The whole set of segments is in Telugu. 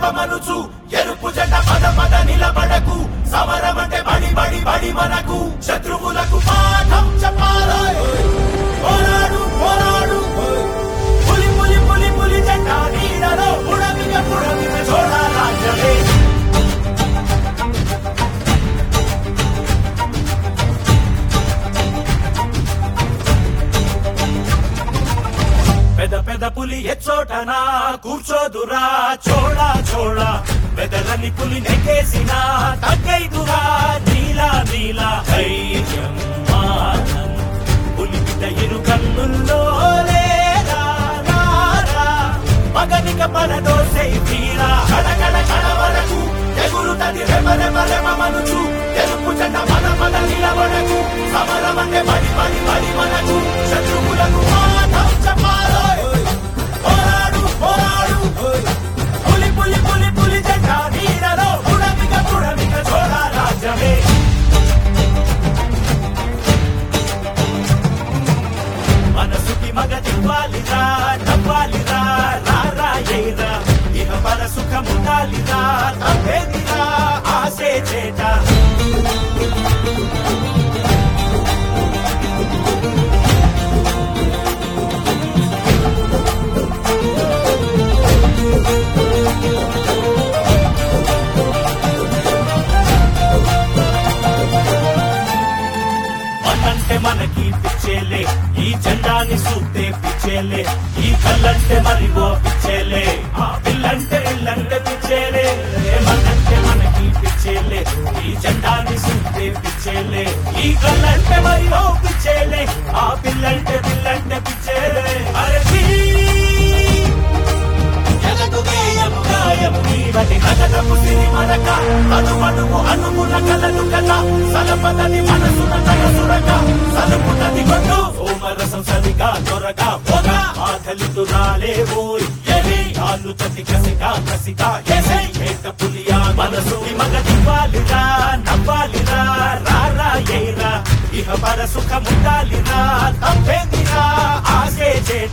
మనుచు ఎరుపు జెండ పద పద నిలబడకు సమరం అంటే బడి బడి బడి మనకు శత్రువులకు పాఠం చెప్పాలి పోరాడు పోరాడు పులి పులి పులి పులి జెండా నీడలో పుడమిగ పుడమిగ చోళ రాజ్యమే పెద్ద పెద్ద పులి ఎచ్చోటనా కూర్చోదురా చోళా చోళా పెదలని పులి నెక్కేసిన తగ్గైదురా నీలా నీలా ధైర్యం మానం పులి బిడ్డ ఇరు కన్నుల్లో లేరా, రారా. మగనిక పరదోసై తీరా కడగడ కడ వరకు ఎగురుతది రెమ రెమ రెమ మనుచు ఎరుపు చెండ మన మన నిలబడకు సమరమంటే బడి బడి బడి మనకు శత్రువులకు పాఠం చెప్పాలి పోరాడు పోరాడు పులి పులి పులి పులి జెండా నీడలో పుడమిక పుడమిక చోళ రాజ్యమే మనసుకి మగదివ్వాలిరా నవ్వాలిరా రారా ఏరా ఇహ పర సుఖముండాలిరా తప్పేదిరా ఆసే చేట మనంటే మనకి పిచ్చేలే ఈ జెండాని సూతే పిచ్చేలే ఈ కళ్ళంటే మరి ఓ పిచ్చేలే ఆ పిల్లంటే ఇల్లంటే పిచ్చేలే మనంటే మనకి పిచ్చేలే ఈ జెండాని సూతే పిచ్చేలే ఈ కళ్ళంటే మరి ఓ పిచ్చేలే ఆ పిల్లంటే పిల్లంటే పిచ్చేలే అరే ఛీ! జగదు గేయము గాయము నీవటి నగదము సిరి మనక అనుమనుము అనుమున కలదు కథ సలపదని మనసున తగసురక సలుపునది కొట్టు సోమరసం సరిగా దొరగా పొగ ఆకలితు రాలే ఓయ్ ఎరే కాళ్ళు తటి కసిగా కసిగా ఎసై ఏట పులియా మనసు మగదివ్వాలిరా నవ్వాలిరా రారా ఏరా ఇహ పర సుఖముండాలిరా తప్పేందిరా ఆసే చేట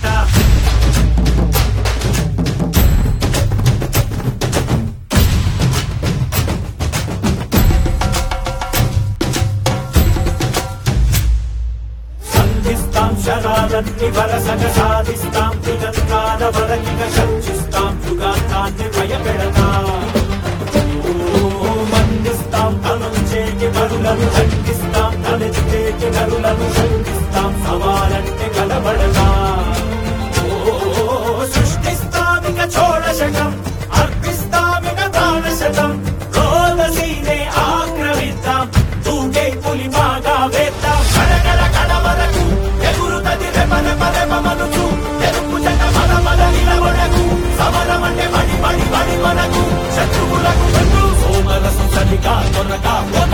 సంధిస్తాం శరాలన్ని వరసగ సాధిస్తాం దిగంతాల వరకిగ శర్చిస్తాం యుగాంతాన్ని భయపెడతాం ఓ, మందిస్తాం తనుంచేకి కరులను ఖండిస్తాం తలెత్తేకి కరులను శంకిస్తాం సవాలంటే కలబడతాం ఓ, సృష్టిస్తామిక చోళశకం అర్పిస్తామిక ప్రాణశతం రోదసీనే ఆక్రమిద్దాం తూగే పులి బాగా వేద్దాం కడగడ కడ వరకు ఎగురుతది రెమ రెమ రెమ మనుచు ఎరుపు జట మన మన నిలబడకు సమరం అంటే బడి బడి బడి మనకు శత్రువులకు బంధు సోమరసం సరిగా త్వరగా